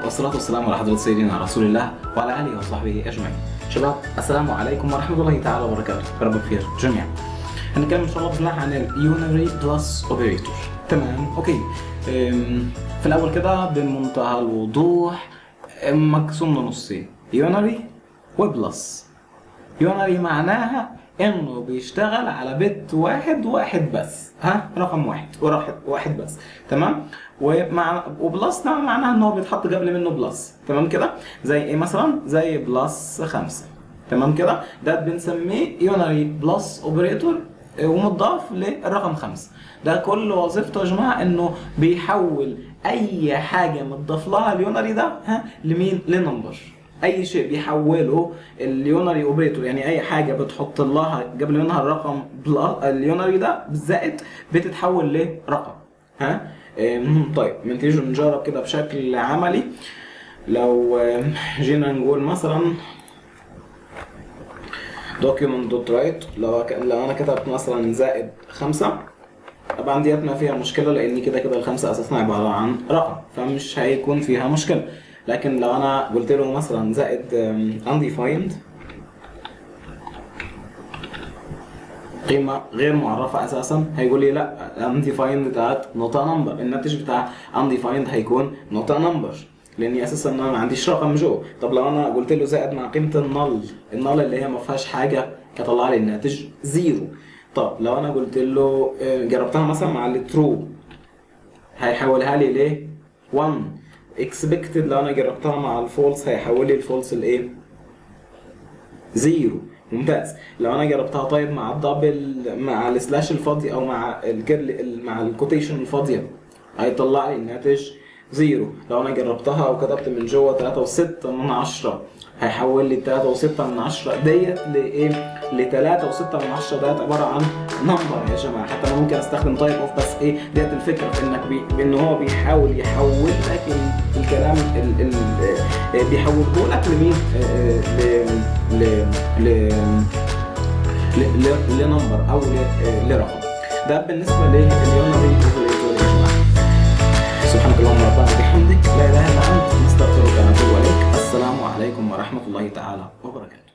والصلاة والسلام على حضرة سيدنا رسول الله وعلى آله وصحبه أجمعين. شباب السلام عليكم ورحمة الله تعالى وبركاته، يا رب بخير جميعا. هنتكلم إن شاء الله بإذن الله عن اليونري بلس أوبريتور. تمام، أوكي. أم، في الأول كده بمنتهى الوضوح أم، مقسوم لنصين، يونري وبلس. يونري معناها انه بيشتغل على بت واحد واحد بس ها رقم واحد واحد واحد بس تمام ومع وبلس ده معناها ان هو بيتحط قبل منه بلس تمام كده زي ايه مثلا زي بلس خمسة تمام كده ده بنسميه يونري بلس اوبريتور ومضاف للرقم خمسة ده كل وظيفته يا جماعه انه بيحول اي حاجه متضاف لها اليونري ده ها لمين لنمبر اي شيء بيحوله اليونري اوبريتور يعني اي حاجه بتحط لها قبل منها الرقم بلا اليونري ده بالزائد بتتحول لرقم ها أم، طيب من تيجي نجرب كده بشكل عملي لو أم، جينا نقول مثلا document دوت رايت لو ك- لو انا كتبت مثلا زائد خمسة طبعا ديت ما فيها مشكلة لأن كده كده الخمسة أساسا عبارة عن رقم فمش هيكون فيها مشكلة لكن لو أنا قلت له مثلا زائد أم، undefined قيمة غير معرفة أساسا هيقول لي لا undefined بتاعت نوتا نمبر الناتج بتاع undefined هيكون نوتا نمبر لاني اساسا انا ما عنديش رقم جو طب لو انا قلت له زائد مع قيمه النل النل اللي هي ما فيهاش حاجه كطلع لي الناتج زيرو طب لو انا قلت له آه، جربتها مثلا مع الترو هيحولها لي ليه 1 اكسبكتد لو انا جربتها مع الفولس هيحول لي الفولس لايه زيرو ممتاز لو انا جربتها طيب مع الدبل مع السلاش الفاضي او مع الكيرل مع الكوتيشن الفاضيه هيطلع لي الناتج زيرو لو انا جربتها وكتبت من جوه 3 و6 من 10 هيحول لي 3 و6 من 10 ديت لايه ل 3 و6 من 10 ديت عباره عن نمبر يا جماعه حتى انا ممكن استخدم تايب اوف بس ايه ديت الفكره في انك بي بان هو بيحاول يحول لك ال- الكلام ال ال آه، بيحوله لك لمين آه، آه، ل ل ل ل- لنمبر او ل- آه، لرقم ده بالنسبه لليونري اوبريتور يا جماعه سبحانك اللهم ربنا وبحمدك لا اله الا انت نستغفرك ونتوب اليك السلام عليكم ورحمه الله تعالى وبركاته